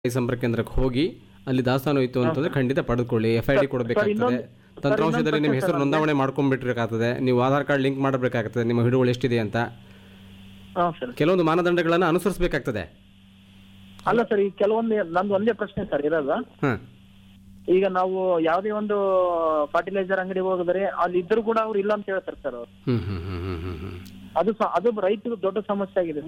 ಈ ಸಂಪರ್ಕ ಕೇಂದ್ರಕ್ಕೆ ಹೋಗಿ ಅಲ್ಲಿ ದಾಸ್ತಾನು ಇತ್ತು ಅಂತಂದ್ರೆ ಖಂಡಿತ ಪಡೆದುಕೊಳ್ಳಿ ಎಫ್ ಐ ಡಿ ಕೊಡಬೇಕಾಗ್ತದೆ ಇನ್ನೊಂದು- ತಂತ್ರಾಂಶದಲ್ಲಿ ನಿಮ್ಮ ಹೆಸರು ನೋಂದಾವಣೆ ಮಾಡ್ಕೊಂಡ್ಬಿಟ್ಟಿರಬೇಕಾಗ್ತದೆ ನೀವು ಆಧಾರ್ ಕಾರ್ಡ್ ಲಿಂಕ್ ಮಾಡಬೇಕಾಗ್ತದೆ ನಿಮ್ಮ ಹಿಡುವಳಿ ಎಷ್ಟಿದೆ ಅಂತ ಹಾ ಸರ್ ಕೆಲವೊಂದು ಮಾನದಂಡಗಳನ್ನು ಅನುಸರಿಸಬೇಕಾಗ್ತದೆ ಅಲ್ಲ ಸರ್ ಈಗ ಕೆಲವೊಂದು ನಂದು ಒಂದೇ ಪ್ರಶ್ನೆ ಸರ್ ಇರೋದು ಹಾಂ ಈಗ ನಾವು ಯಾವುದೇ ಒಂದು ಫರ್ಟಿಲೈಸರ್ ಅಂಗಡಿ ಹೋಗಿದ್ರೆ ಅಲ್ಲಿ ಇದ್ರು ಕೂಡ ಅವ್ರು ಇಲ್ಲ ಅಂತ ಹೇಳ್ತಾರೆ ಸರ್ ಅವ್ರು ಹ್ಞೂ ಹ್ಞೂ ಹ್ಞೂ ಹ್ಞೂ ಹ್ಞೂ ಹ್ಞೂ ಅದು ಸ- ಅದು ರೈತರು ದೊಡ್ಡ ಸಮಸ್ಯೆ ಆಗಿದೆ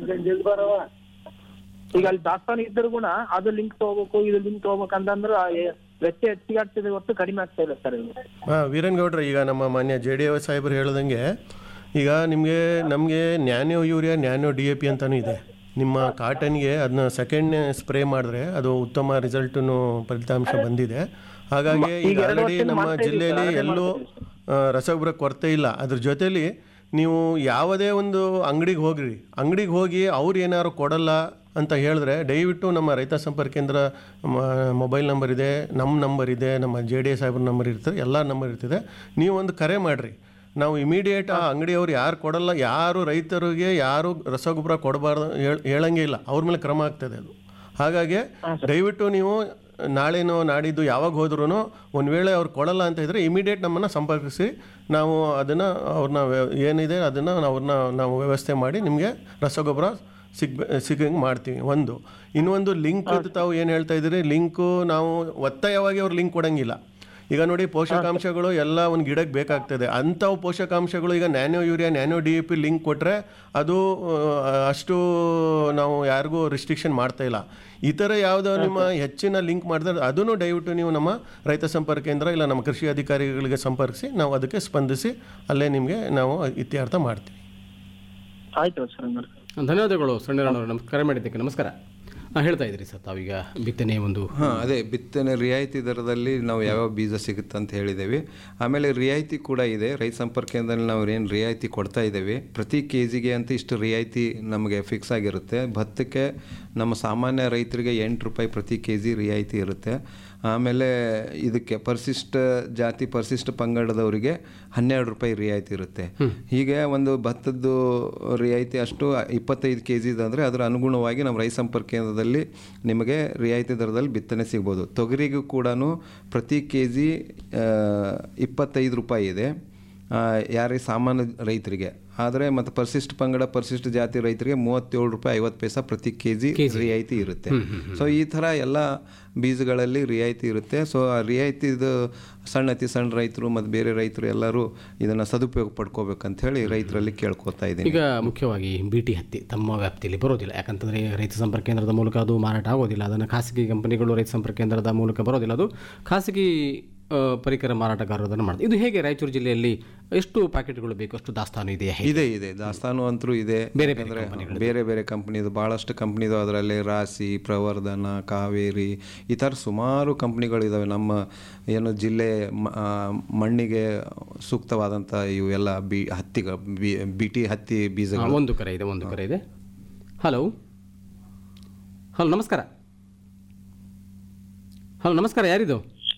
ಈಗ ಅಲ್ಲಿ ದಾಸ್ತಾನು ಇದ್ದರೂ ಕೂಡ ಅದು ಲಿಂಕ್ ತಗೋಬೇಕು ಇದು ಲಿಂಕ್ ತಗೋಬೇಕು ಅಂತಂದ್ರೆ ಆ ಎ- ವೆಚ್ಚ ಹೆಚ್ಚಿಗೆ ಆಗ್ತಿದೆ ಹೊರತು ಕಡಿಮೆ ಆಗ್ತಾ ಇಲ್ಲ ಸರ್ ಇದು ಹಾಂ ವೀರನ್ ಗೌಡ್ರ ಈಗ ನಮ್ಮ ಮಾನ್ಯ ಜೆ ಡಿ ಎಸ್ ಸಾಹೇಬರು ಹೇಳ್ದಂಗೆ ಈಗ ನಿಮಗೆ ನಮಗೆ nano urea nano D A P ಅಂತಲೂ ಇದೆ ನಿಮ್ಮ ಕಾಟನ್ಗೆ ಅದನ್ನ ಸೆಕೆಂಡ್ ಸ್ಪ್ರೇ ಮಾಡಿದ್ರೆ ಅದು ಉತ್ತಮ ರಿಸಲ್ಟನ್ನು ಫಲಿತಾಂಶ ಬಂದಿದೆ ಹಾಗಾಗಿ ಈಗ ಆಲ್ರೆಡಿ ನಮ್ಮ ಜಿಲ್ಲೆಯಲ್ಲಿ ಎಲ್ಲೂ ಆ, ರಸಗೊಬ್ಬರ ಕೊರತೆ ಇಲ್ಲ ಅದ್ರ ಜೊತೆಲಿ ನೀವು ಯಾವುದೇ ಒಂದು ಅಂಗಡಿಗೆ ಹೋಗ್ರಿ ಅಂಗಡಿಗೆ ಹೋಗಿ ಅವ್ರು ಏನಾದ್ರು ಕೊಡಲ್ಲ ಅಂತ ಹೇಳಿದ್ರೆ ದಯವಿಟ್ಟು ನಮ್ಮ ರೈತ ಸಂಪರ್ಕ ಕೇಂದ್ರ ಮೊಬೈಲ್ ನಂಬರ್ ಇದೆ ನಮ್ಮ ನಂಬರ್ ಇದೆ ನಮ್ಮ ಜೆ ಡಿ ಎಸ್ ಸಾಹೇಬ್ರ ನಂಬರ್ ಇರ್ತದೆ ಎಲ್ಲ ನಂಬರ್ ಇರ್ತದೆ ನೀವು ಒಂದು ಕರೆ ಮಾಡಿರಿ ನಾವು ಇಮಿಡಿಯೇಟ್ ಆ ಅಂಗಡಿಯವ್ರು ಯಾರು ಕೊಡಲ್ಲ ಯಾರು ರೈತರಿಗೆ ಯಾರು ರಸಗೊಬ್ಬರ ಕೊಡಬಾರ್ದು ಹೇಳ್- ಹೇಳಂಗೇ ಇಲ್ಲ ಅವ್ರ ಮೇಲೆ ಕ್ರಮ ಆಗ್ತದೆ ಅದು ಹಾಗಾಗಿ ದಯವಿಟ್ಟು ನೀವು ನಾಳೆನೋ ನಾಡಿದ್ದು ಯಾವಾಗ ಹೋದ್ರೂ ಒಂದು ವೇಳೆ ಅವ್ರು ಕೊಡಲ್ಲ ಅಂತ ಇದ್ದರೆ ಇಮಿಡಿಯೇಟ್ ನಮ್ಮನ್ನು ಸಂಪರ್ಕಿಸಿ ನಾವು ಅದನ್ನು ಅವ್ರನ್ನ ವ್ಯ- ಏನಿದೆ ಅದನ್ನು ಅವ್ರನ್ನ ನಾವು ವ್ಯವಸ್ಥೆ ಮಾಡಿ ನಿಮಗೆ ರಸಗೊಬ್ಬರ ಸಿಗ್ ಸಿಗಂಗೆ ಮಾಡ್ತೀವಿ ಒಂದು ಇನ್ನೊಂದು ಲಿಂಕ್ ತಾವು ಏನು ಹೇಳ್ತಾ ಇದ್ದೀರಿ ಲಿಂಕು ನಾವು ಒತ್ತಾಯವಾಗಿ ಅವ್ರು ಲಿಂಕ್ ಕೊಡಂಗಿಲ್ಲ ಈಗ ನೋಡಿ ಪೋಷಕಾಂಶಗಳು ಎಲ್ಲ ಒಂದು ಗಿಡಕ್ಕೆ ಬೇಕಾಗ್ತದೆ ಅಂಥವು ಪೋಷಕಾಂಶಗಳು ಈಗ nano urea nano D A P link ಕೊಟ್ಟರೆ ಅದು ಆ, ಅಷ್ಟು ನಾವು ಯಾರಿಗೂ ರಿಸ್ಟ್ರಿಕ್ಷನ್ ಮಾಡ್ತಾ ಇಲ್ಲ ಈ ಥರ ಯಾವುದೋ ನಿಮ್ಮ ಹೆಚ್ಚಿನ ಲಿಂಕ್ ಮಾಡಿದ್ರೆ ಅದನ್ನು ದಯವಿಟ್ಟು ನೀವು ನಮ್ಮ ರೈತ ಸಂಪರ್ಕ ಕೇಂದ್ರ ಇಲ್ಲ ನಮ್ಮ ಕೃಷಿ ಅಧಿಕಾರಿಗಳಿಗೆ ಸಂಪರ್ಕಿಸಿ ನಾವು ಅದಕ್ಕೆ ಸ್ಪಂದಿಸಿ ಅಲ್ಲೇ ನಿಮಗೆ ನಾವು ಇತ್ಯರ್ಥ ಮಾಡ್ತೀವಿ ಆಯ್ತು ಸರ್ ಹಂಗಾರೆ ಧನ್ಯವಾದಗಳು ಸಣ್ಣ ನಮಸ್ಕಾರ ಕರೆ ಮಾಡಿದ್ದಕ್ಕೆ ನಮಸ್ಕಾರ ಹಾಂ ಹೇಳ್ತಾ ಇದ್ರಿ ಸರ್ ತಾವೀಗ ಬಿತ್ತನೆ ಒಂದು ಹಾಂ ಅದೇ ಬಿತ್ತನೆ ರಿಯಾಯಿತಿ ದರದಲ್ಲಿ ನಾವು ಯಾವ್ಯಾವ ಬೀಜ ಸಿಗುತ್ತೆ ಅಂತ ಹೇಳಿದ್ದೇವೆ ಆಮೇಲೆ ರಿಯಾಯಿತಿ ಕೂಡ ಇದೆ ರೈತ ಸಂಪರ್ಕ ಕೇಂದ್ರದಲ್ಲಿ ನಾವು ಏನು ರಿಯಾಯಿತಿ ಕೊಡ್ತಾ ಇದ್ದೇವೆ ಪ್ರತಿ ಕೆ ಜಿಗೆ ಅಂತ ಇಷ್ಟು ರಿಯಾಯಿತಿ ನಮಗೆ ಫಿಕ್ಸ್ ಆಗಿರುತ್ತೆ ಭತ್ತಕ್ಕೆ ನಮ್ಮ ಸಾಮಾನ್ಯ ರೈತರಿಗೆ ಎಂಟು ರೂಪಾಯಿ ಪ್ರತಿ ಕೆ ಜಿ ರಿಯಾಯಿತಿ ಇರುತ್ತೆ ಆಮೇಲೆ ಇದಕ್ಕೆ ಪರಿಶಿಷ್ಟ ಜಾತಿ ಪರಿಶಿಷ್ಟ ಪಂಗಡದವರಿಗೆ ಹನ್ನೆರಡು ರೂಪಾಯಿ ರಿಯಾಯಿತಿ ಇರುತ್ತೆ ಹೀಗೆ ಒಂದು ಭತ್ತದ್ದು ರಿಯಾಯಿತಿ ಅಷ್ಟು ಇಪ್ಪತ್ತೈದು ಕೆ ಜಿದು ಅಂದರೆ ಅದರ ಅನುಗುಣವಾಗಿ ನಮ್ಮ ರೈತ ಸಂಪರ್ಕ ಕೇಂದ್ರದಲ್ಲಿ ನಿಮಗೆ ರಿಯಾಯಿತಿ ದರದಲ್ಲಿ ಬಿತ್ತನೆ ಸಿಗ್ಬೋದು ತೊಗರಿಗೂ ಕೂಡ ಪ್ರತಿ ಕೆ ಜಿ ಇಪ್ಪತ್ತೈದು ರೂಪಾಯಿ ಇದೆ ಆ, ಯಾರಿಗೆ ಸಾಮಾನ್ಯ ರೈತರಿಗೆ ಆದರೆ ಮತ್ತು ಪರಿಶಿಷ್ಟ ಪಂಗಡ ಪರಿಶಿಷ್ಟ ಜಾತಿ ರೈತರಿಗೆ ಮೂವತ್ತೇಳು ರೂಪಾಯಿ ಐವತ್ತು ಪೈಸಾ ಪ್ರತಿ ಕೆ ಜಿ ರಿಯಾಯಿತಿ ಇರುತ್ತೆ ಸೊ ಈ ಥರ ಎಲ್ಲ ಬೀಜಗಳಲ್ಲಿ ರಿಯಾಯಿತಿ ಇರುತ್ತೆ ಸೊ ಆ ರಿಯಾಯಿತಿದು ಸಣ್ಣ ಅತಿ ಸಣ್ಣ ರೈತರು ಮತ್ತು ಬೇರೆ ರೈತರು ಎಲ್ಲರೂ ಇದನ್ನು ಸದುಪಯೋಗ ಪಡ್ಕೋಬೇಕಂತ ಹೇಳಿ ರೈತರಲ್ಲಿ ಕೇಳ್ಕೊತಾ ಇದ್ದೀನಿ ಈಗ ಮುಖ್ಯವಾಗಿ ಬಿ ಟಿ ಹತ್ತಿ ತಮ್ಮ ವ್ಯಾಪ್ತಿಯಲ್ಲಿ ಬರೋದಿಲ್ಲ ಯಾಕಂತಂದರೆ ರೈತ ಸಂಪರ್ಕ ಕೇಂದ್ರದ ಮೂಲಕ ಅದು ಮಾರಾಟ ಆಗೋದಿಲ್ಲ ಅದನ್ನು ಖಾಸಗಿ ಕಂಪನಿಗಳು ರೈತ ಸಂಪರ್ಕ ಕೇಂದ್ರದ ಮೂಲಕ ಬರೋದಿಲ್ಲ ಅದು ಖಾಸಗಿ ಆ, ಪರಿಕರ ಮಾರಾಟಗಾರರು ಅದನ್ನು ಮಾಡ್ತಾರೆ ಇದು ಹೇಗೆ ರಾಯಚೂರು ಜಿಲ್ಲೆಯಲ್ಲಿ ಎಷ್ಟು ಪ್ಯಾಕೆಟ್ಗಳು ಬೇಕು ಅಷ್ಟು ದಾಸ್ತಾನು ಇದೆಯಾ ಹೇಗೆ? ಇದೆ ಇದೆ ದಾಸ್ತಾನು ಅಂತರೂ ಇದೆ ಬೇರೆ ಬೇರೆ ಯಾಕಂದ್ರೆ ಬೇರೆ ಬೇರೆ ಕಂಪ್ನಿದು ಭಾಳಷ್ಟು ಕಂಪ್ನಿದು ಅದರಲ್ಲಿ ರಾಶಿ ಪ್ರವರ್ಧನ ಕಾವೇರಿ ಈ ಥರ ಸುಮಾರು ಕಂಪ್ನಿಗಳಿದ್ದಾವೆ ನಮ್ಮ ಏನು ಜಿಲ್ಲೆ ಮ- ಆ, ಮಣ್ಣಿಗೆ ಸೂಕ್ತವಾದಂಥ ಇವು ಎಲ್ಲ ಬಿ ಹತ್ತಿಗ ಬಿ ಬಿ ಟಿ ಹತ್ತಿ ಆ, ಬೀಜಗಳು ಒಂದು ಕರೆ ಇದೆ ಒಂದು ಕರೆ ಇದೆ ಹಲೋ ಹಲೋ ನಮಸ್ಕಾರ ಹಲೋ ನಮಸ್ಕಾರ ಯಾರಿದು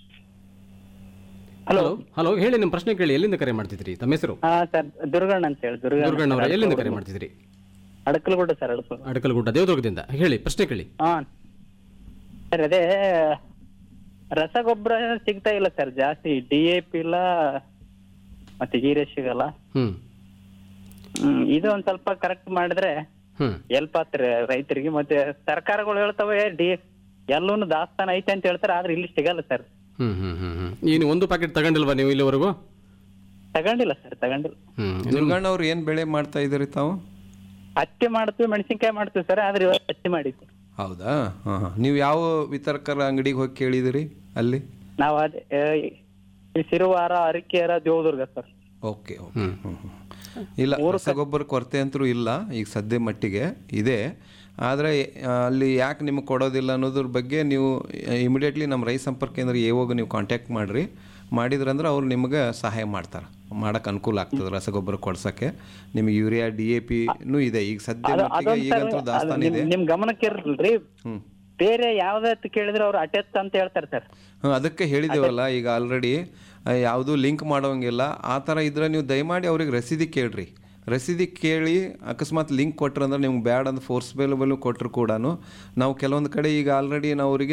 ಹಲೋ ಹಲೋ ಹೇಳಿ ನಿಮ್ಮ ಪ್ರಶ್ನೆ ಕೇಳಿ ಎಲ್ಲಿಂದ ಕರೆ ಮಾಡ್ತಿದ್ರಿ ತಮ್ಮ ಹೆಸರು ಹಾ ಸರ್ ದುರ್ಗಣ್ಣ ಅಂತ ಹೇಳಿ ದುರ್ಗಣ್ಣ ದುರ್ಗಣ್ಣವರ ಎಲ್ಲಿಂದ ಕರೆ ಮಾಡ್ತಿದ್ರಿ ಅಡಕಲ್ಗುಡ್ಡ ಸರ್ ಅಡಕಲ್ ಅಡಕಲಗುಡ್ಡ ದೇವದುರ್ಗದಿಂದ ಹೇಳಿ ಪ್ರಶ್ನೆ ಕೇಳಿ ಹಾ ಸರ್ ಅದೇ ರಸಗೊಬ್ಬರ ಸಿಗ್ತಾ ಇಲ್ಲ ಸರ್ ಜಾಸ್ತಿ ಡಿ ಎ ಪಿ ಇಲ್ಲ ಮತ್ತೆ ಗೀರೆ ಸಿಗಲ್ಲ ಹ್ಮ್ ಹ್ಮ್ ಇದು ಒಂದ್ ಸ್ವಲ್ಪ ಕರೆಕ್ಟ್ ಮಾಡಿದ್ರೆ ಹ್ಮ್ ಎಲ್ಪ್ ಆಗ್ತಾರೆ ರೈತರಿಗೆ ಮತ್ತೆ ಸರ್ಕಾರಗಳು ಹೇಳ್ತವೆ ಡಿ ಎಲ್ಲೂನು ದಾಸ್ತಾನ ಐತೆ ಅಂತ ಹೇಳ್ತಾರೆ ಆದ್ರೆ ಇಲ್ಲಿ ಸಿಗಲ್ಲ ಸರ್ ಹ್ಮ್ ಹ್ಮ್ ಹ್ಮ್ ಹ್ಮ್ ಏನು ಒಂದು ಪ್ಯಾಕೆಟ್ ತಗೊಂಡಿಲ್ವಾ ನೀವು ಇಲ್ಲಿವರೆಗೂ ತಗೊಂಡಿಲ್ಲ ಸರ್ ತಗೊಂಡಿಲ್ಲ ಹ್ಮ್ ದುರ್ಗಣ್ಣ ಅವ್ರು ಏನು ಬೆಳೆ ಮಾಡ್ತಾ ಇದ್ದೀರಿ ತಾವು ಹತ್ತಿ ಮಾಡ್ತೀವಿ ಮೆಣಸಿನ್ಕಾಯಿ ಮಾಡ್ತೀವಿ ಸರ್ ಆದ್ರೆ ಇವತ್ತು ಹತ್ತಿ ಮಾಡಿದ್ವಿ ಹೌದಾ ಹಾಂ ಹಾಂ ನೀವು ಯಾವ ವಿತರಕರ ಅಂಗಡಿಗೆ ಹೋಗಿ ಕೇಳಿದಿರಿ ಅಲ್ಲಿ ನಾವು ಅದೇ ಆ, ಈ Sirwar Arikera Devadurga sir okay okay ಹ್ಮ್, ಹ್ಮ್. ಇಲ್ಲ ರಸಗೊಬ್ಬರ ಕೊರತೆ ಅಂತೂ ಇಲ್ಲ ಈಗ ಸದ್ಯ ಮಟ್ಟಿಗೆ ಇದೆ ಆದರೆ ಅಲ್ಲಿ ಯಾಕೆ ನಿಮಗೆ ಕೊಡೋದಿಲ್ಲ ಅನ್ನೋದ್ರ ಬಗ್ಗೆ ನೀವು ಇಮಿಡಿಯೇಟ್ಲಿ ನಮ್ಮ ರೈತ ಸಂಪರ್ಕ ಕೇಂದ್ರ ಏವಾಗ ನೀವು ಕಾಂಟ್ಯಾಕ್ಟ್ ಮಾಡಿರಿ ಮಾಡಿದ್ರಂದ್ರೆ ಅವ್ರು ನಿಮಗೆ ಸಹಾಯ ಮಾಡ್ತಾರೆ ಮಾಡಕ್ಕೆ ಅನುಕೂಲ ಆಗ್ತದೆ ರಸಗೊಬ್ಬರ ಕೊಡ್ಸಕ್ಕೆ ನಿಮಗೆ ಯೂರಿಯಾ ಡಿ ಎ ಪಿನೂ ಇದೆ ಈಗ ಸದ್ಯ ಮಟ್ಟಿಗೆ ಈಗಂತೂ ದಾಸ್ತಾನ ಇದೆ ನಿಮ್ ಗಮನಕ್ಕೆ ಇರಲ್ರಿ ಹ್ಮ್ ಬೇರೆ ಯಾವ್ದತ್ ಕೇಳಿದ್ರೆ ಅವ್ರು ಅಟೆತ್ ಅಂತ ಹೇಳ್ತಾರೆ ಸರ್ ಹಾಂ ಅದಕ್ಕೆ ಹೇಳಿದ್ದೇವಲ್ಲ ಈಗ ಆಲ್ರೆಡಿ ಯಾವುದು ಲಿಂಕ್ ಮಾಡೋಂಗಿಲ್ಲ ಆ ಥರ ಇದ್ರೆ ನೀವು ದಯಮಾಡಿ ಅವ್ರಿಗೆ ರಸೀದಿ ಕೇಳ್ರಿ ರಸೀದಿ ಕೇಳಿ ಅಕಸ್ಮಾತ್ ಲಿಂಕ್ ಕೊಟ್ರಂದ್ರೆ ನಿಮ್ಗೆ ಬ್ಯಾಡ್ ಅಂತ ಫೋರ್ಸ್ಬೆಲ್ ಕೊಟ್ಟರು ಕೂಡ ನಾವು ಕೆಲವೊಂದು ಕಡೆ ಈಗ ಆಲ್ರೆಡಿ ನಾವು ಅವರಿಗೆ